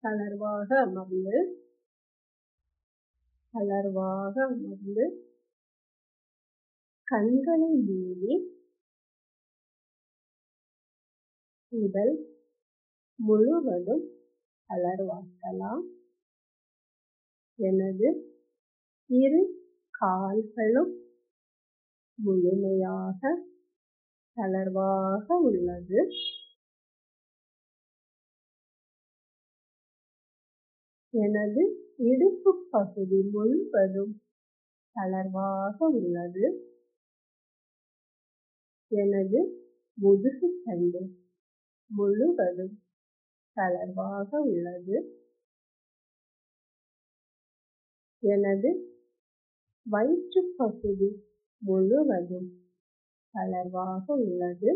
தளர்வாக அமர்ந்து தளர்வாக அமர்ந்து கண்களை மூடி உடல் முழுவதும் தளர்வாக்கலாம் எனது இரு கால்களும் முழுமையாக தளர்வாக உள்ளது எனது இடுப்பு பகுதி முழுவதும் தளர்வாக உள்ளது எனது முதுகு தண்டு முழுவதும் தளர்வாக உள்ளது எனது வயிற்றுப் பகுதி முழுவதும் தளர்வாக உள்ளது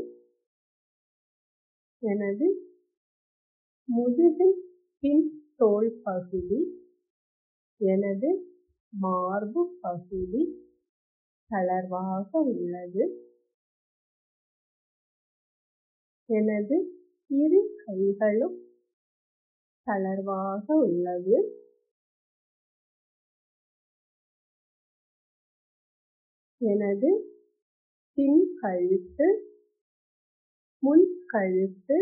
எனது முதுகின் பின் தோள் பகுதி எனது மார்பு பகுதி தளர்வாக உள்ளது எனது இரு கைகளும் தளர்வாக உள்ளது எனது பின் கழுத்து முன் கழுத்து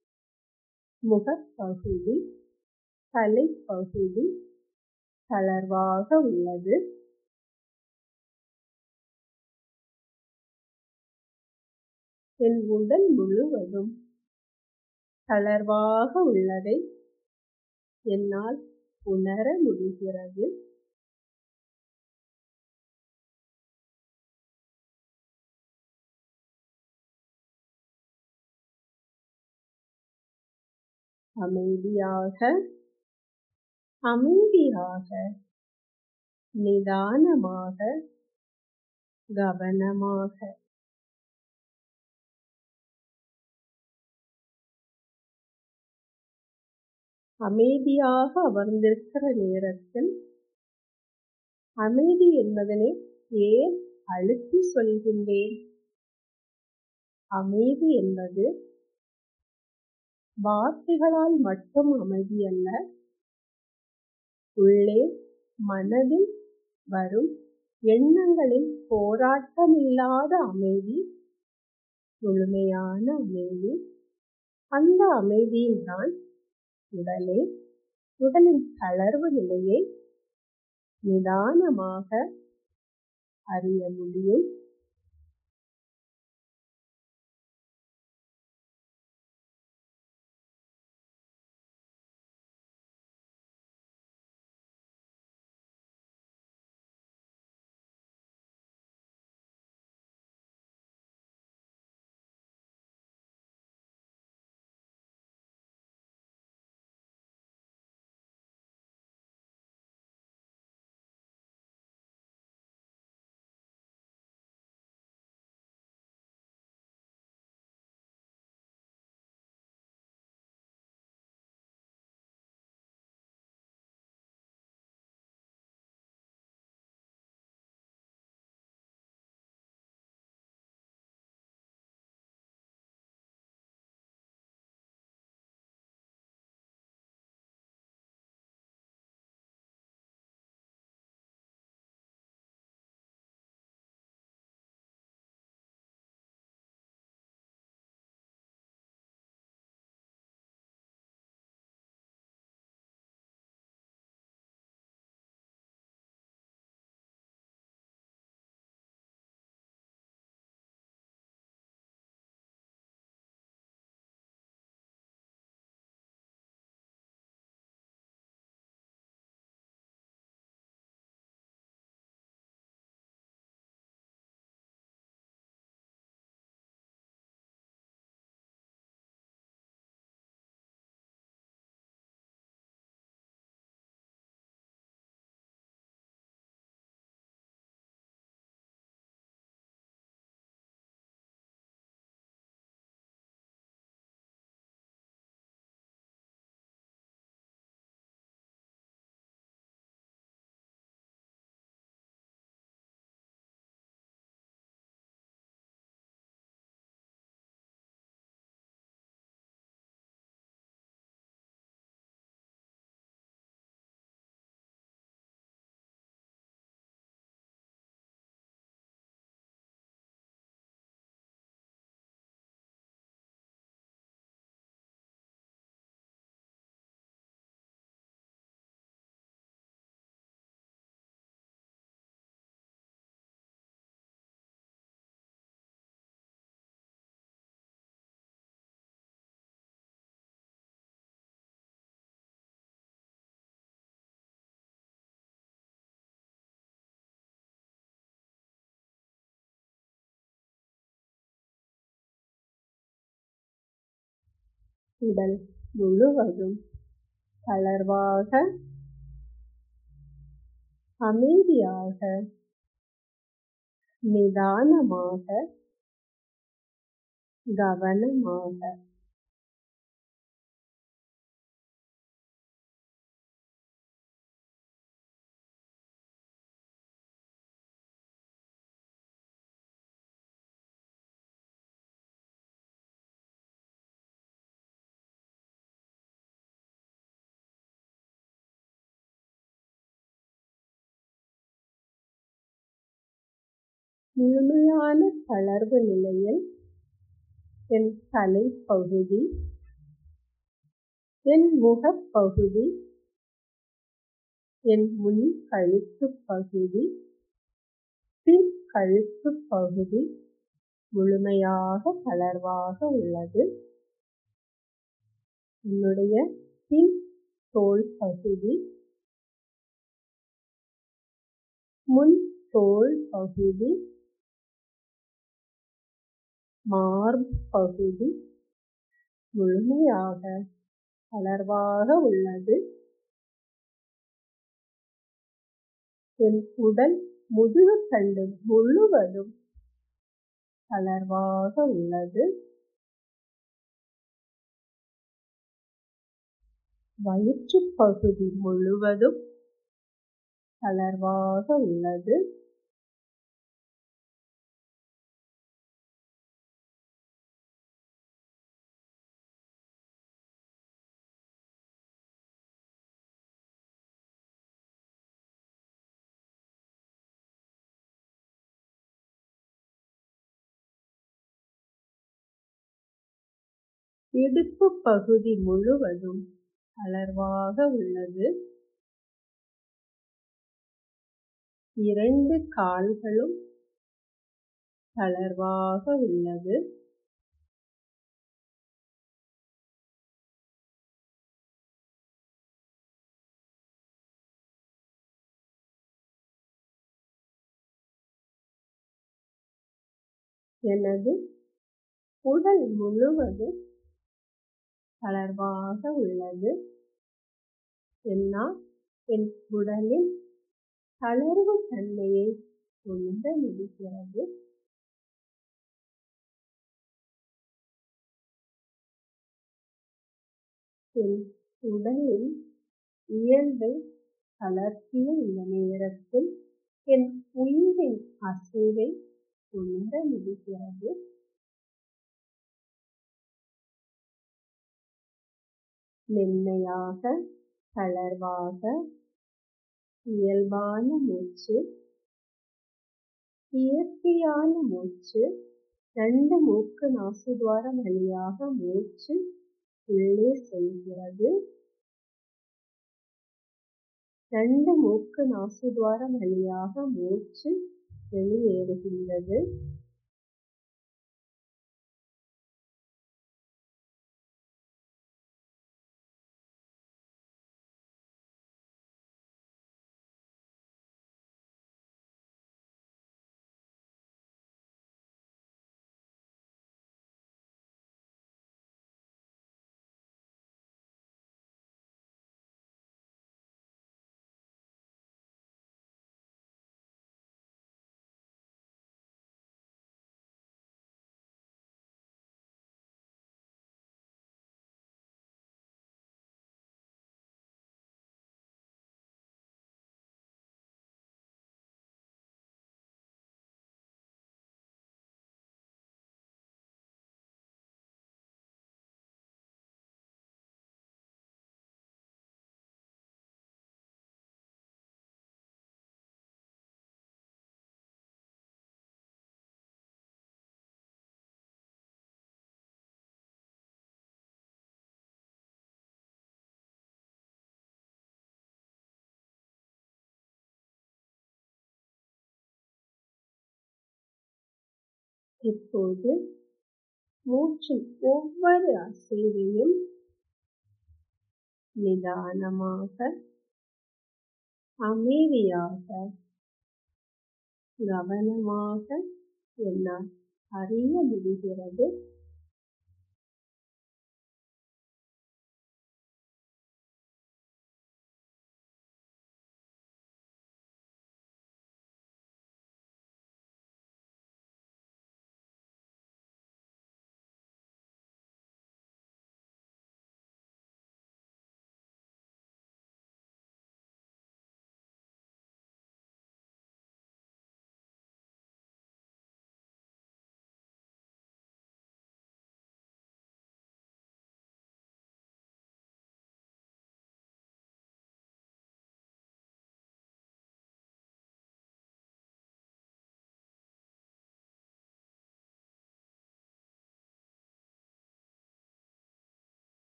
முகப்பகுதி தலைப்பகுதி தளர்வாக உள்ளது என் உடல் முழுவதும் தளர்வாக உள்ளதை என்னால் உணர முடிகிறது அமைதியாக அமைதியாக நிதானமாக கவனமாக அமைதியாக அமர்ந்திருக்கிற நேரத்தில் அமைதி என்பதனை ஏன் அழுத்தி சொல்கின்றேன் அமைதி என்பது வார்த்தைகளால் மட்டும் அமைதி அல்ல உள்ளே மனதில் வரும் எண்ணங்களின் போராட்டமில்லாத அமைதி முழுமையான அமைதி அந்த அமைதியில்தான் உடலை உடலின் தளர்வு நிலையை நிதானமாக அறிய முடியும் உடல் முழுவதும் தளர்வாக அமைதியாக நிதானமாக கவனமாக முழுமையான தளர்வு நிலையில் என் தலைப்பகுதி என் முகப்பகுதி என் முன் கழுத்துப் பகுதி பின் கழுத்துப் பகுதி முழுமையாக தளர்வாக உள்ளது என்னுடைய பின் தோள் பகுதி முன் தோள் பகுதி மார்பு பகுதி முழுமையாக தளர்வாக உள்ளது என் உடல் முதுகுத்தண்டு முழுவதும் தளர்வாக உள்ளது வயிற்றுப் பகுதி முழுவதும் தளர்வாக உள்ளது இடுப்புப் பகுதி முழுவதும் தளர்வாக உள்ளது இரண்டு கால்களும் தளர்வாக உள்ளது எனது உடல் முழுவதும் தளர்வாக உள்ளது என்னால் என் உடலின் தளர்வு தன்மையை உணர முடிகிறது என் உடலின் இயல்பை தளர்த்திய இந்த நேரத்தில் என் உயிரின் அசைவை உணர முடிகிறது மென்மையாக தளர்வாக இயல்பான மூச்சு இயற்கையான மூச்சு ரெண்டு மூக்கு நாசிதுவாரம் வழியாக மூச்சு உள்ளே செல்கிறது ரெண்டு மூக்கு நாசிதுவாரம் வழியாக மூச்சு வெளியேறுகின்றது இப்போது மூச்சின் ஒவ்வொரு அசைவையும் நிதானமாக அமைதியாக கவனமாக என்னால் அறிய முடிகிறது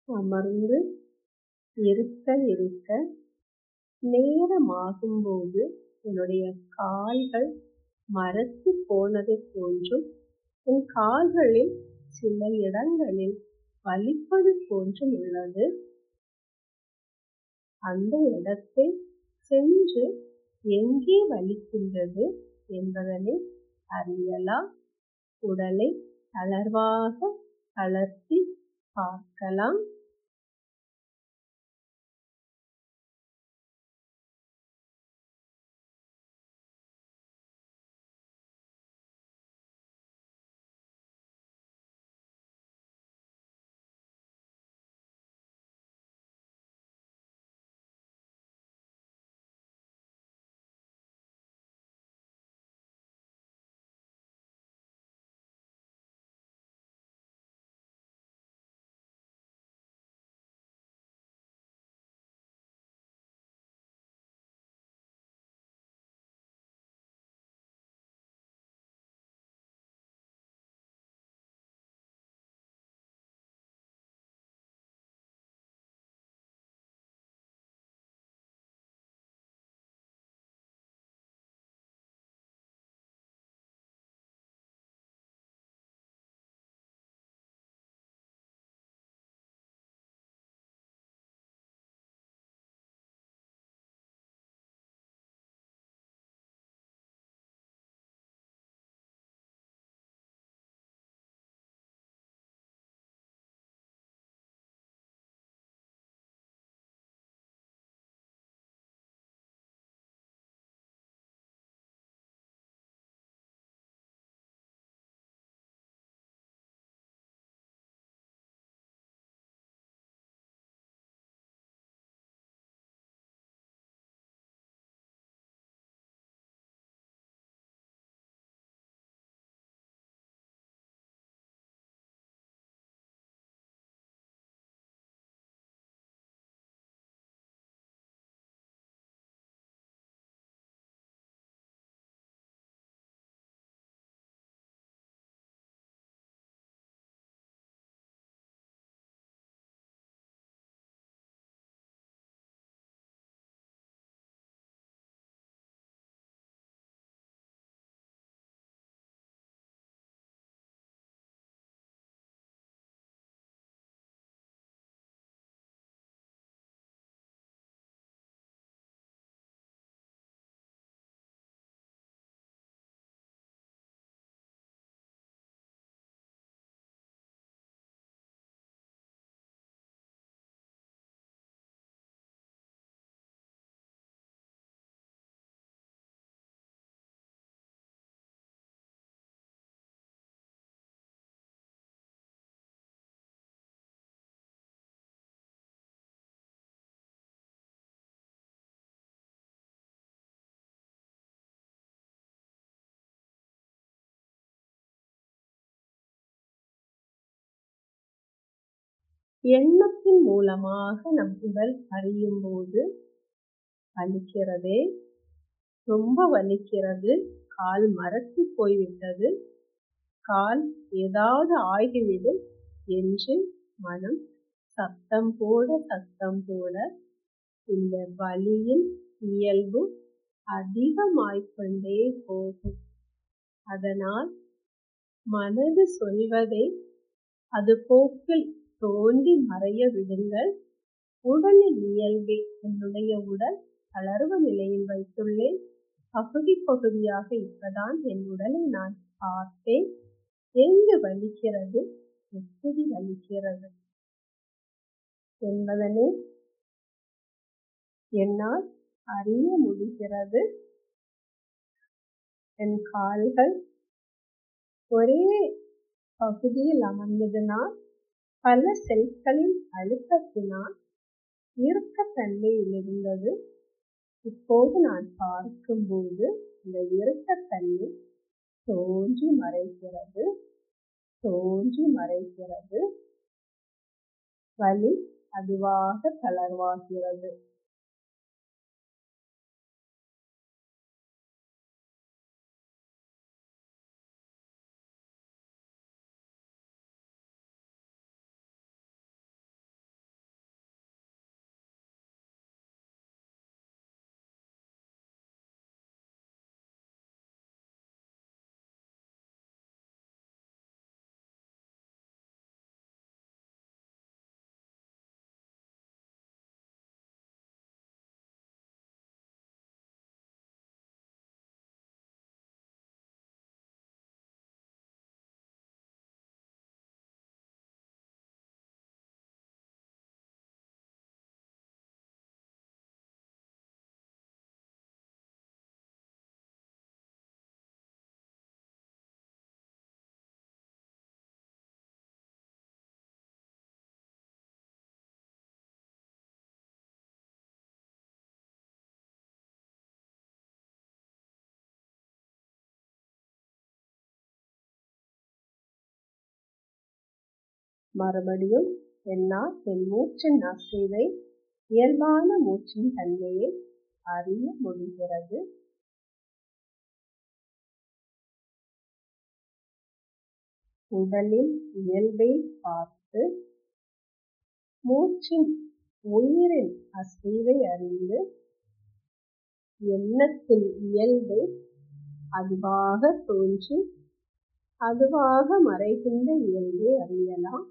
அமர்ந்து இருக்க இருக்க நேரமாகும்போது என்னுடைய கால்கள் மரத்து போனது போன்றும் என் கால்களில் சில இடங்களில் வலிப்பது போன்றும் உள்ளது அந்த இடத்தை சென்று எங்கே வலிக்கின்றது என்பதனை அறியலாம் உடலை தளர்வாக தளர்த்தி பார்க்கலாம் எண்ணத்தின் மூலமாக நம் உடல் அறியும் போது வலிக்கிறதே ரொம்ப வலிக்கிறது கால் மரத்து போய்விட்டது கால் ஏதாவது ஆகிவிடும் என்று மனம் சத்தம் போட சத்தம் போட இந்த வலியின் இயல்பு அதிகமாய்க்கொண்டே போகும் அதனால் மனது சொல்வதை அது போக்கில் தோண்டி மறைய விடுங்கள் உடலின் இயல்பை என்னுடைய உடல் தளர்வு நிலையில் வைத்துள்ளேன் பகுதி பகுதியாக இப்பதான் என் உடலை நான் பார்த்தேன் எங்கு வலிக்கிறது எப்படி வலிக்கிறது என்பதனை என்னால் அறிய முடிகிறது என் கால்கள் ஒரே பகுதியில் அமர்ந்ததினால் பல செல்களின் அழுத்தத்தினால் இறுக்கத்தன்மையில் இருந்தது இப்போது நான் பார்க்கும்போது இந்த இறுக்கத்தன்மை தோன்றி மறைகிறது தோன்றி மறைகிறது வலி அதுவாக தளர்வாகிறது மறுபடியும் என்னால் என் மூச்சின் அசைவை இயல்பான மூச்சின் தன்மையை அறிய முடிகிறது உடலின் இயல்பை பார்த்து மூச்சின் உயிரின் அசைவை அறிந்து எண்ணத்தின் இயல்பை அதுவாக தோன்றி அதுவாக மறைகின்ற இயல்பை அறியலாம்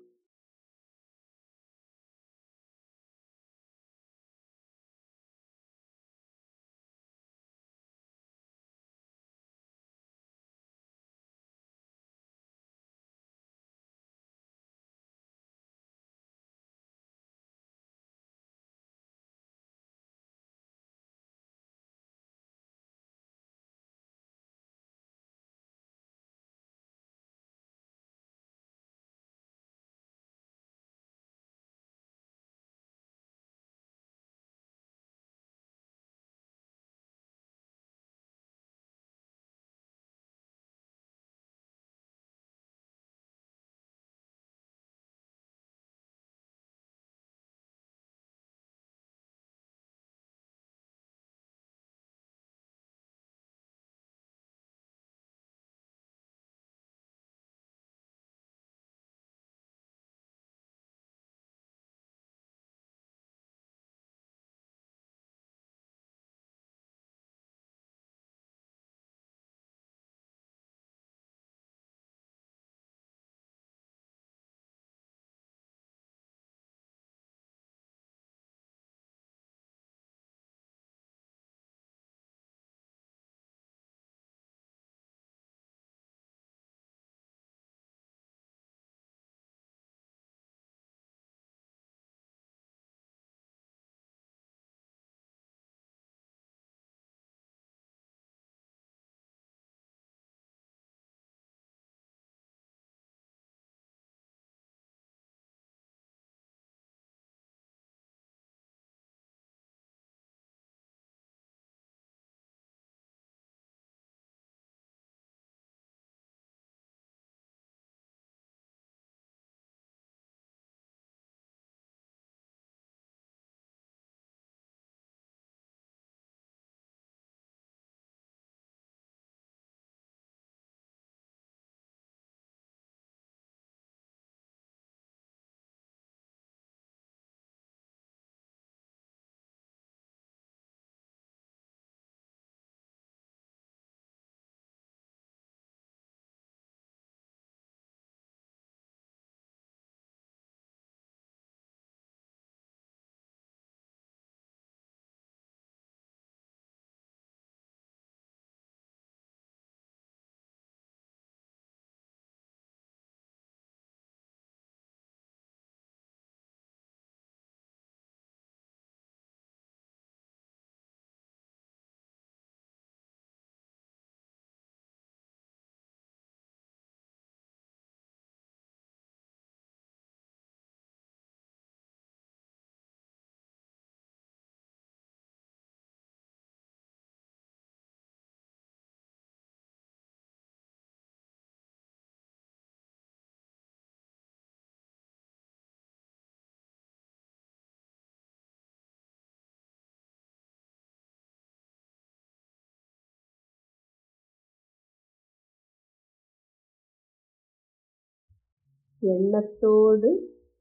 எண்ணத்தோடு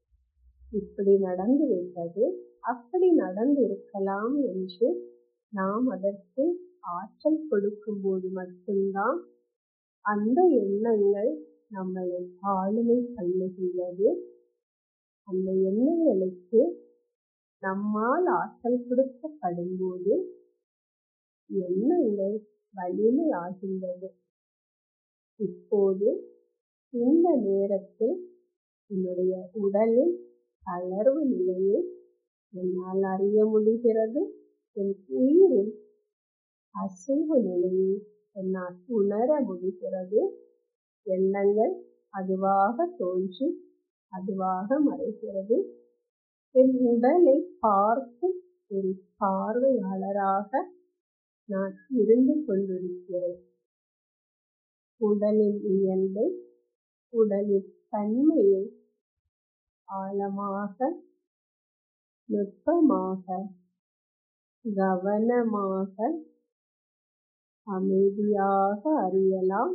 இப்படி நடந்துவிட்டது அப்படி நடந்திருக்கலாம் என்று நாம் அதற்கு ஆற்றல் கொடுக்கும்போது மட்டும்தான் அந்த எண்ணங்கள் நம்மளை ஆளுமை பண்ணுகின்றது அந்த எண்ணங்களுக்கு நம்மால் ஆற்றல் கொடுக்கப்படும்போது எண்ணங்கள் வலிமை ஆகின்றது இப்போது இந்த நேரத்தில் என்னுடைய உடலில் தளர்வு நிலையை என்னால் அறிய முடிகிறது என் உயிரில் அசைவு நிலையை என்னால் உணர முடிகிறது எண்ணங்கள் அதுவாக தோன்றி அதுவாக மறைகிறது என் உடலை பார்க்கும் ஒரு பார்வையாளராக நான் இருந்து கொண்டிருக்கிறேன் உடலின் இயல்பை உடலின் தன்மையை ஆழமாக நுட்பமாக கவனமாக அமைதியாக அறியலாம்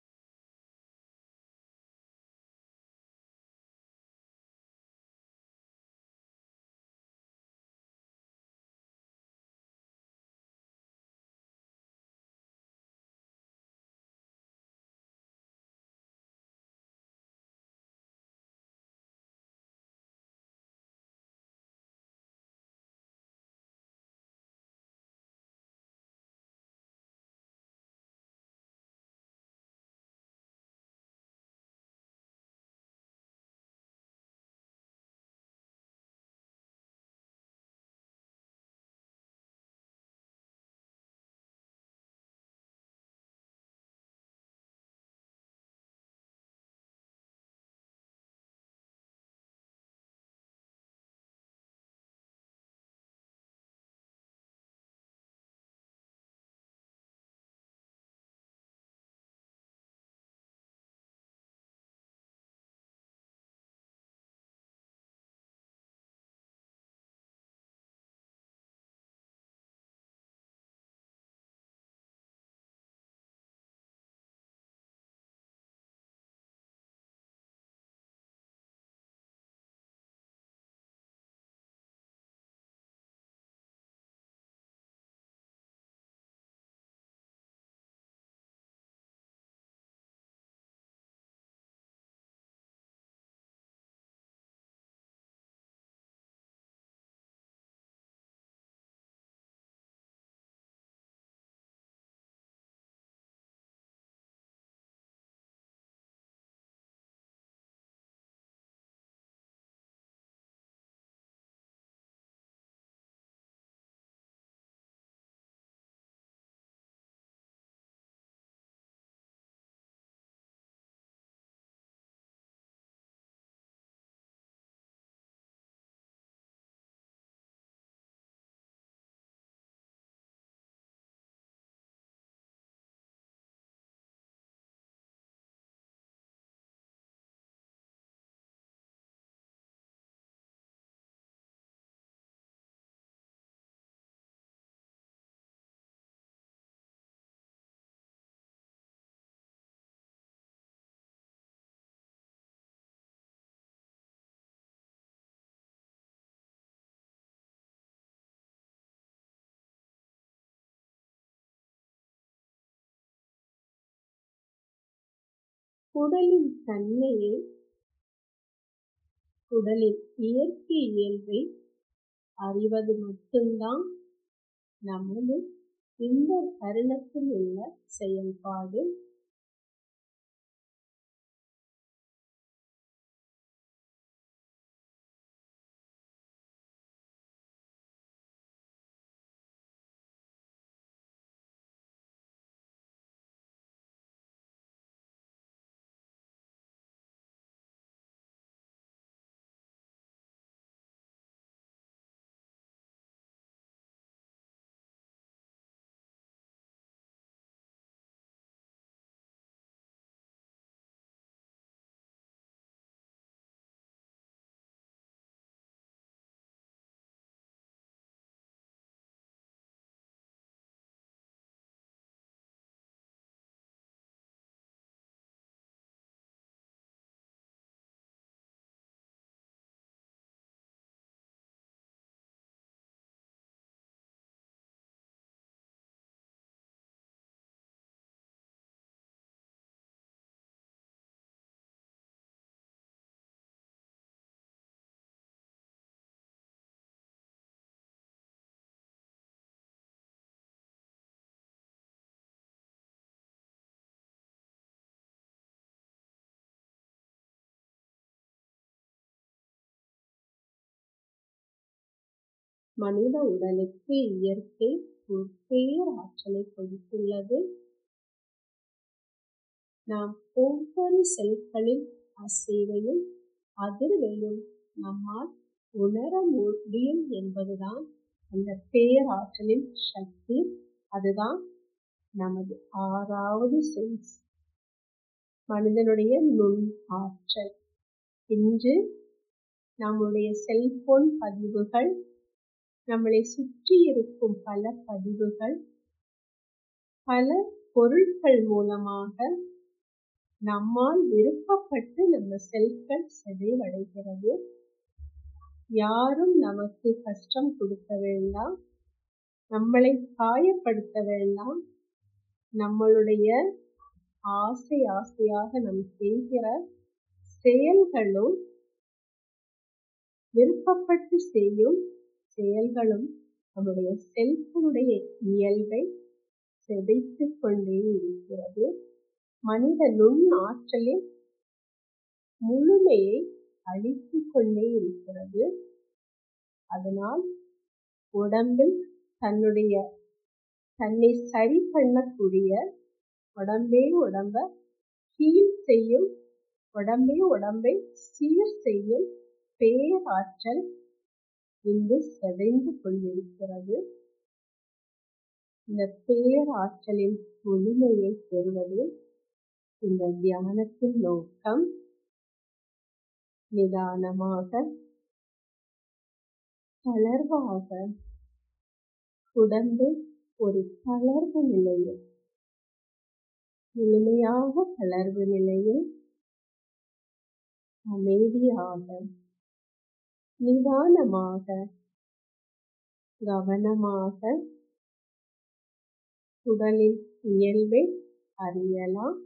உடலின் தன்மையை உடலின் இயற்கை இயல்பை அறிவது மட்டும்தான் நமது இந்த தருணத்தில் உள்ள செயல்பாடு மனித உடலுக்கு இயற்கை ஒரு பேராற்றலை கொடுத்துள்ளது நாம் ஒவ்வொரு செல்களின் அசைவையும் அதிர்வையும் நம்மால் உணர முடியும் என்பதுதான் அந்த பேராற்றலின் சக்தி அதுதான் நமது ஆறாவது சென்ஸ் மனிதனுடைய நுண் ஆற்றல் இன்று நம்முடைய செல்போன் பதிவுகள் நம்மளை சுற்றி இருக்கும் பல பதிவுகள் பல பொருட்கள் மூலமாக நம்மால் விருப்பப்பட்டு நம்ம செல்கள் சிதைவடைகிறது யாரும் நமக்கு கஷ்டம் கொடுக்க வேண்டாம் நம்மளை காயப்படுத்த வேண்டாம் நம்மளுடைய ஆசை ஆசையாக நம் செய்கிற செயல்களும் விருப்பப்பட்டு செய்யும் செயல்களும் நம்முடைய செல்ஃபனுடைய இயல்பை சிதைத்துக் கொண்டே இருக்கிறது மனித நுண் ஆற்றலின் முழுமையை அழித்துக் கொண்டே இருக்கிறது அதனால் உடம்பில் தன்னுடைய தன்னை சரி பண்ணக்கூடிய உடம்பே உடம்ப ஹீல் செய்யும் உடம்பே உடம்பை சீர் செய்யும் பேராற்றல் இங்கு சிதைந்து கொண்டிருக்கிறது இந்த பேராற்றலின் முழுமையை பெறுவது இந்த தியானத்தின் நோக்கம் நிதானமாக தளர்வாக உடம்பு ஒரு தளர்வு நிலையில் முழுமையாக தளர்வு நிலையில் அமைதியாக நிதானமாக கவனமாக உடலின் இயல்பை அறியலாம்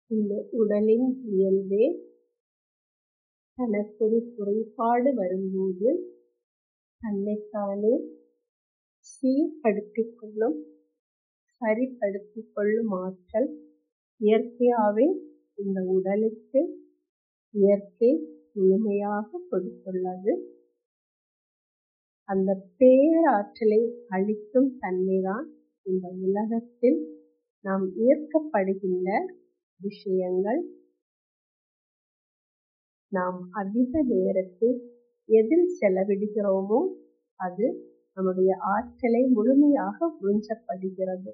இந்த உடலின் இயல்பே தனக்கொரு குறைபாடு வரும்போது தன்னைத்தானே சீர்படுத்திக் கொள்ளும் சரிப்படுத்திக் கொள்ளும் ஆற்றல் இயற்கையாவே இந்த உடலுக்கு இயற்கை முழுமையாக கொடுத்துள்ளது அந்த பேராற்றலை அளிக்கும் தன்மைதான் இந்த உலகத்தில் நாம் ஈர்க்கப்படுகின்ற விஷயங்கள் நாம் அதிக நேரத்தை எதில் செலவிடுகிறோமோ அது நம்முடைய ஆற்றலை முழுமையாக உறிஞ்சப்படுகிறது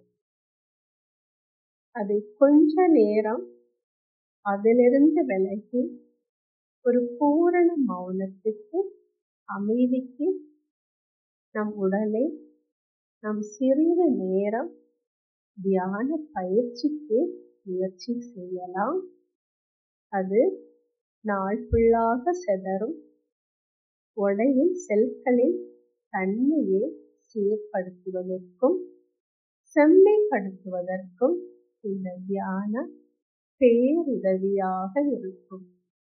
அதை கொஞ்ச நேரம் அதிலிருந்து விலகி ஒரு பூரண மௌனத்துக்கு அமைதிக்கு நம் உடலை நம் சிறிது நேரம் தியான பயிற்சிக்கு முயற்சி செய்யலாம் அது நாள் ஃபுல்லாக செதறும் உடலின் செல்களின் தன்மையை சீர்படுத்துவதற்கும் செம்மைப்படுத்துவதற்கும் இந்த தியானம் பேருதவியாக இருக்கும்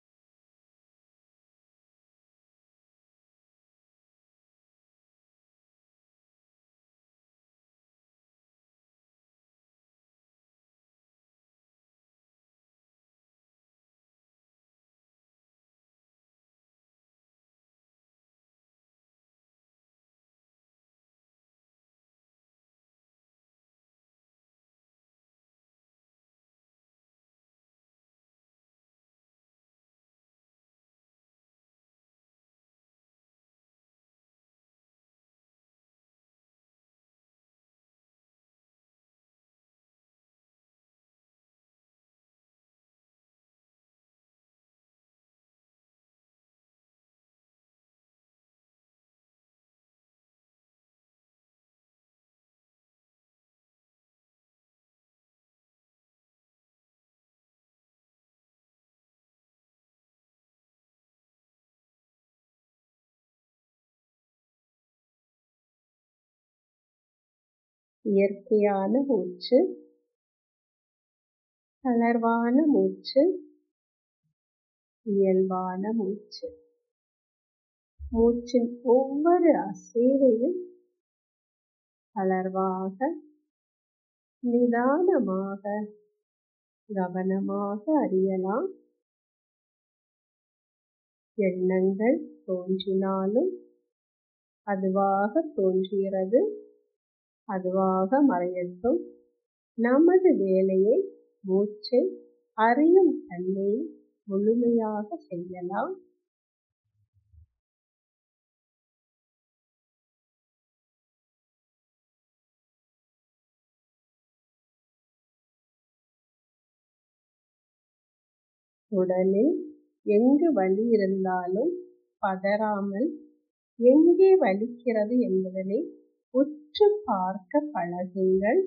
இயற்கையான மூச்சு தளர்வான மூச்சு இயல்பான மூச்சு மூச்சின் ஒவ்வொரு அசைவையும் தளர்வாக நிதானமாக கவனமாக அறியலாம் எண்ணங்கள் தோன்றினாலும் அதுவாக தோன்றுகிறது அதுவாக மறையட்டும் நமது வேலையை மூச்சை அறியும் தன்மையை முழுமையாக செய்யலாம் உடலில் எங்கு வலி இருந்தாலும் பதறாமல் எங்கே வலிக்கிறது என்பதனை உற்று பார்க்க பழகுங்கள்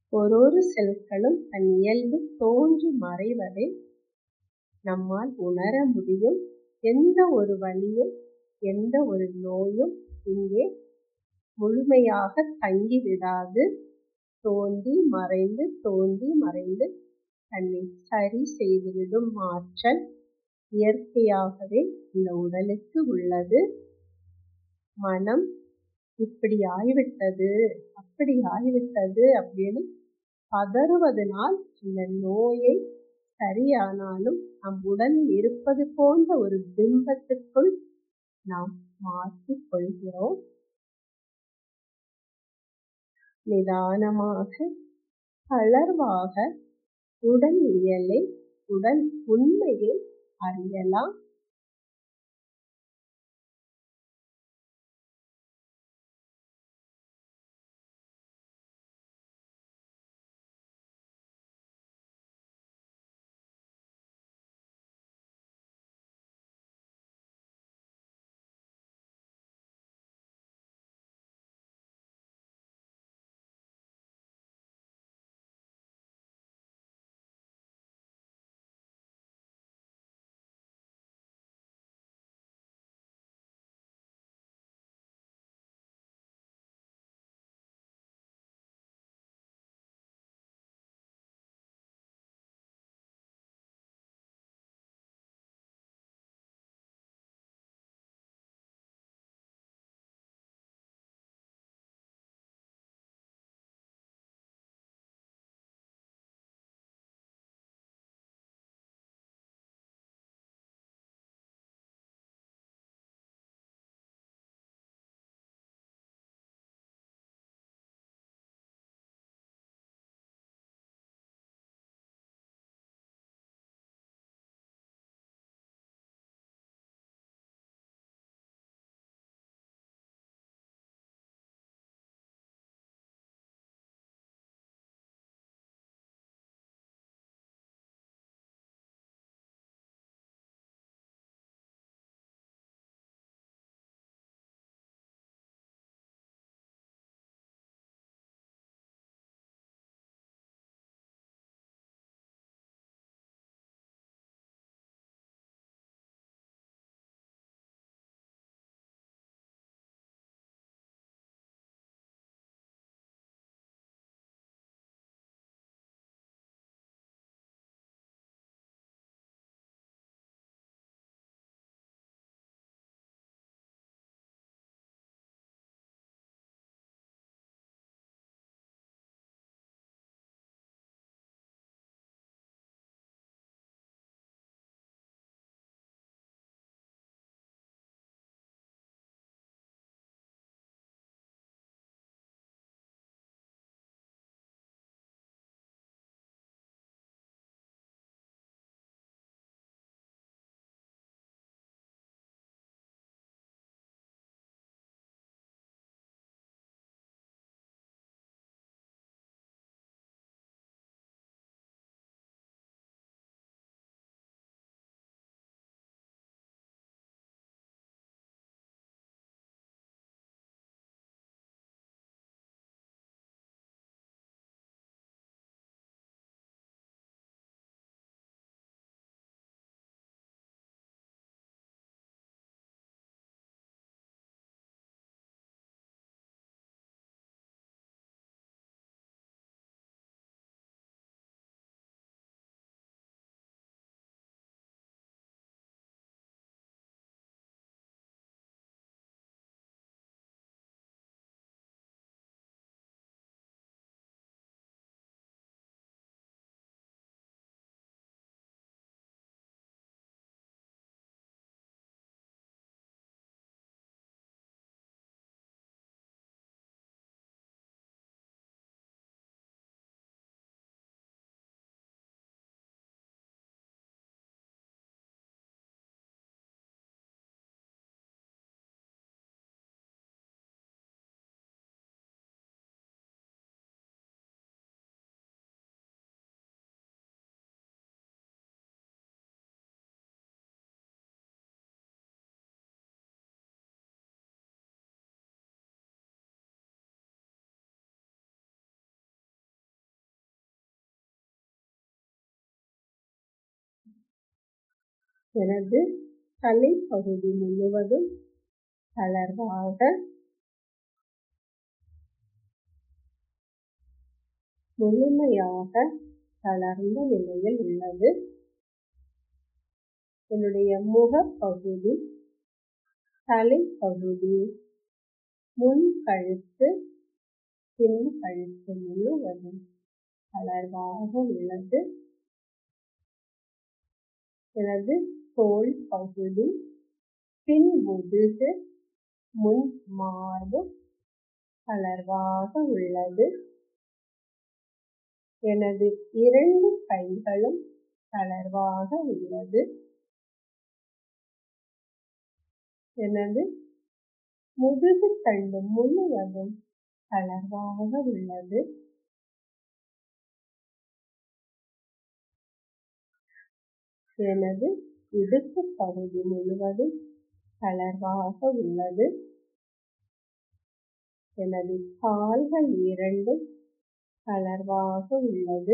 ஓரொரு செல்களும் தன் இயல்பு தோன்றி மறைவதை நம்மால் உணர முடியும் எந்த ஒரு வலியும் எந்த ஒரு நோயும் இங்கே முழுமையாக தங்கிவிடாது தோன்றி மறைந்து தோன்றி மறைந்து தன்னை சரி செய்துவிடும் ஆற்றல் இயற்கையாகவே இந்த உடலுக்கு உள்ளது மனம் இப்படி ஆய்விட்டது அப்படி ஆய்விட்டது அப்படின்னு பதறுவதனால் இந்த நோயை சரியானாலும் நம் உடலில் இருப்பது போன்ற ஒரு பிம்பத்துக்குள் நாம் மாற்றிக் கொள்கிறோம் நிதானமாக தளர்வாக உடல் இயலை உடல் உண்மையை அறியலாம் எனது தலைப்பகுதி முழுவதும் தளர்வாக முழுமையாக தளர்ந்த நிலையில் உள்ளது என்னுடைய முகப்பகுதி தலைப்பகுதி முன் கழுத்து பின் கழுத்து முழுவதும் தளர்வாக உள்ளது எனது தோள் பகுதி பின் முதுகு முன் மார்பு தளர்வாக உள்ளது எனது இரண்டு கைகளும் தளர்வாக உள்ளது எனது முதுகு தண்டு முழுவதும் தளர்வாக உள்ளது எனது இடுப்பு பகுதி முழுவதும் தளர்வாக உள்ளது எனது கால்கள் இரண்டும் தளர்வாக உள்ளது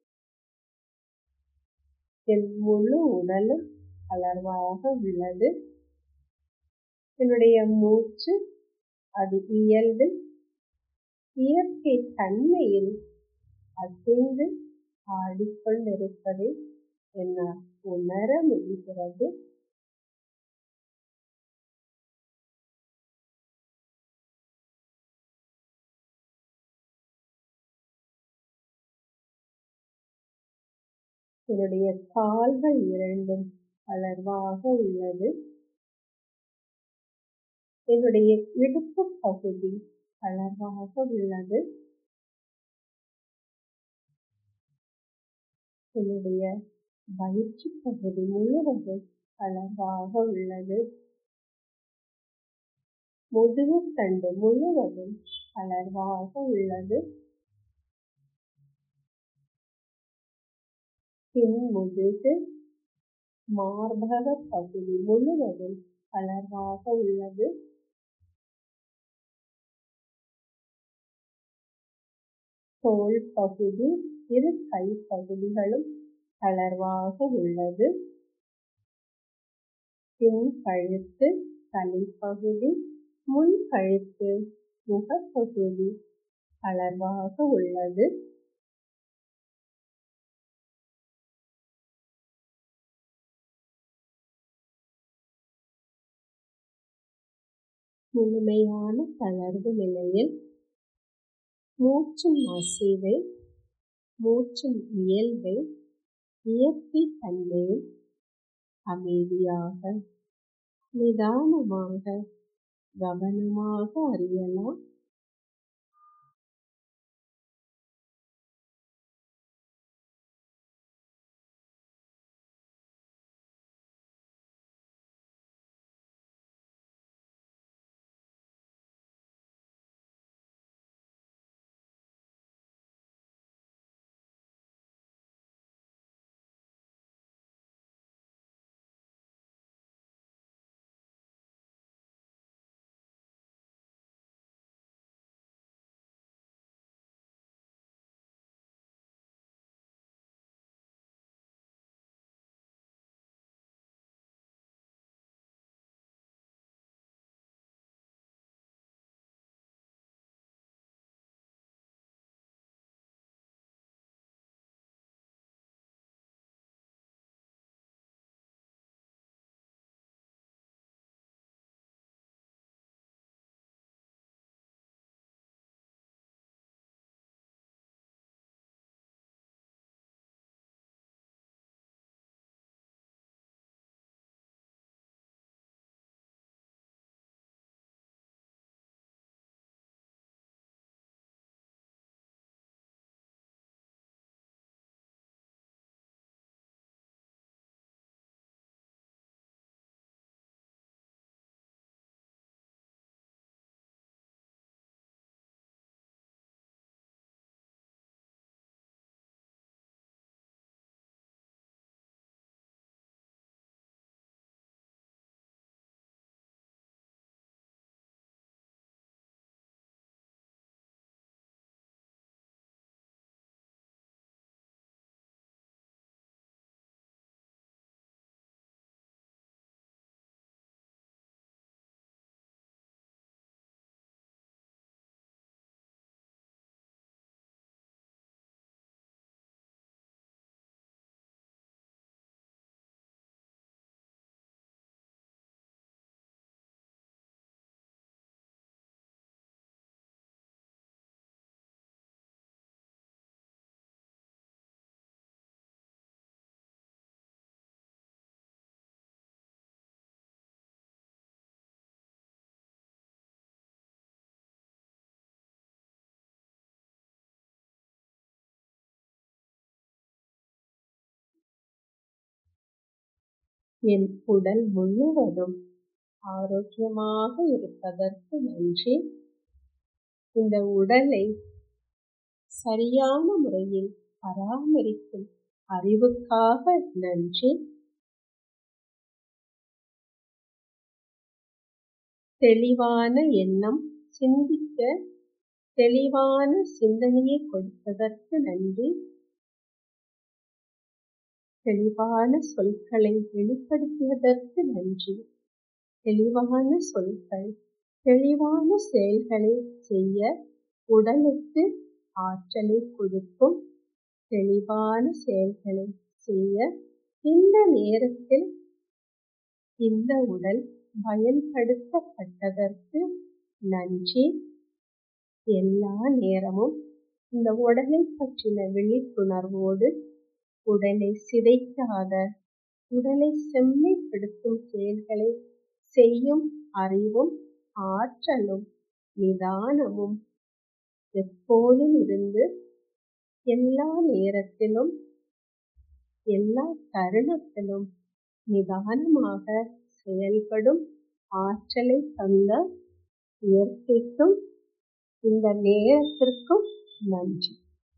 என் முழு உடலும் தளர்வாக உள்ளது என்னுடைய மூச்சு அது இயல்பில் இயற்கை தன்மையில் அசைந்து ஆடிக்கொண்டிருப்பதை என்னால் உணர முடிகிறது என்னுடைய கால்கள் இரண்டும் தளர்வாக உள்ளது என்னுடைய இடுப்பு பகுதி தளர்வாக உள்ளது என்னுடைய வயிற்று பகுதி முழுவதும் தளர்வாக உள்ளது முதுகு தண்டு முழுவதும் தளர்வாக உள்ளது பின் முதுகு மார்பக பகுதி முழுவதும் தளர்வாக உள்ளது தோள் பகுதி இரு கை பகுதிகளும் தளர்வாக உள்ளது பின் கழுத்து தலைப்பகுதி முன் கழுத்து முகப்பகுதி தளர்வாக உள்ளது முழுமையான தளர்வு நிலையில் மூச்சின் அசைவை மூச்சின் இயல்பை இயற்கை தன்மையில் அமைதியாக நிதானமாக கவனமாக அறியலாம் என் உடல் முழுவதும் ஆரோக்கியமாக இருப்பதற்கு நன்றி இந்த உடலை சரியான முறையில் பராமரிக்கும் அறிவுக்காக நன்றி தெளிவான எண்ணம் சிந்திக்க தெளிவான சிந்தனையை கொடுத்ததற்கு நன்றி தெளிவான சொற்களை வெளிப்படுத்தியதற்கு நன்றி தெளிவான சொற்கள் தெளிவான செயல்களை செய்ய உடலுக்கு ஆற்றலை கொடுக்கும் தெளிவான செயல்களை செய்ய இந்த நேரத்தில் இந்த உடல் பயன்படுத்தப்பட்டதற்கு நன்றி எல்லா நேரமும் இந்த உடலை பற்றின விழிப்புணர்வோடு உடலை சிதைக்காத உடலை செம்மைப்படுத்தும் செயல்களை செய்யும் அறிவும் ஆற்றலும் நிதானமும் எப்போதும் இருந்து எல்லா நேரத்திலும் எல்லா தருணத்திலும் நிதானமாக செயல்படும் ஆற்றலை தந்த இயற்கைக்கும் இந்த நேரத்திற்கும் நன்றி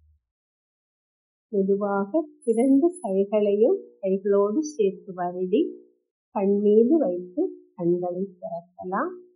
மெதுவாக இரண்டு கைகளையும் கைகளோடு சேர்த்து வருடி கண் மீது வைத்து கண்களை திறக்கலாம்